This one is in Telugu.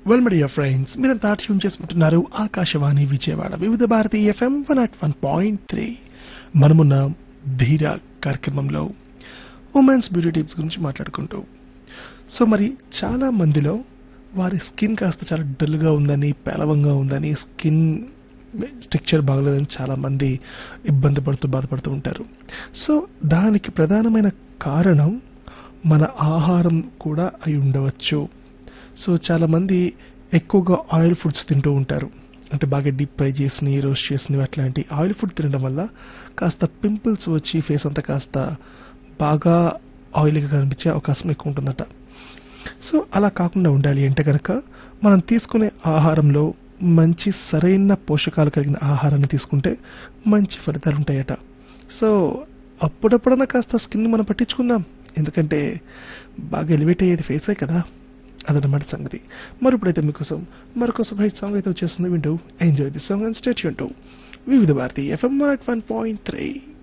వెల్ మీడియా ఫ్రెండ్స్ మీరంతా ట్యూన్ చేసుకుంటున్నారు Akashvani Vijayawada Vividh Bharati FM one at one point three మనమున్న ధీర కార్యక్రమంలో ఉమెన్స్ బ్యూటీ టిప్స్ గురించి మాట్లాడుకుంటూ సో మరి చాలా మందిలో వారి స్కిన్ కాస్త చాలా డల్గా ఉందని పేలవంగా ఉందని స్కిన్ స్ట్రక్చర్ బాగలేదని చాలా మంది ఇబ్బంది పడుతూ బాధపడుతూ ఉంటారు సో దానికి ప్రధానమైన కారణం మన ఆహారం కూడా అయి ఉండవచ్చు సో చాలా మంది ఎక్కువగా ఆయిల్ ఫుడ్స్ తింటూ ఉంటారు అంటే బాగా డీప్ ఫ్రై చేసినవి రోస్ట్ చేసినవి అట్లాంటి ఆయిల్ ఫుడ్ తినడం వల్ల కాస్త పింపుల్స్ వచ్చి ఫేస్ అంతా కాస్త బాగా ఆయిల్గా కనిపించే అవకాశం ఎక్కువ ఉంటుందట సో అలా కాకుండా ఉండాలి అంటే కనుక మనం తీసుకునే ఆహారంలో మంచి సరైన పోషకాలు కలిగిన ఆహారాన్ని తీసుకుంటే మంచి ఫలితాలు ఉంటాయట సో అప్పుడప్పుడన్నా కాస్త స్కిన్ మనం పట్టించుకుందాం ఎందుకంటే బాగా ఎలివేట్ అయ్యేది ఫేసే కదా అదనమాట సంగతి మరి ఇప్పుడైతే మీకోసం మరొక హైట్ సాంగ్ అయితే వచ్చేస్తుంది వింటూ enjoy the song and state Vividh Bharati FM one point three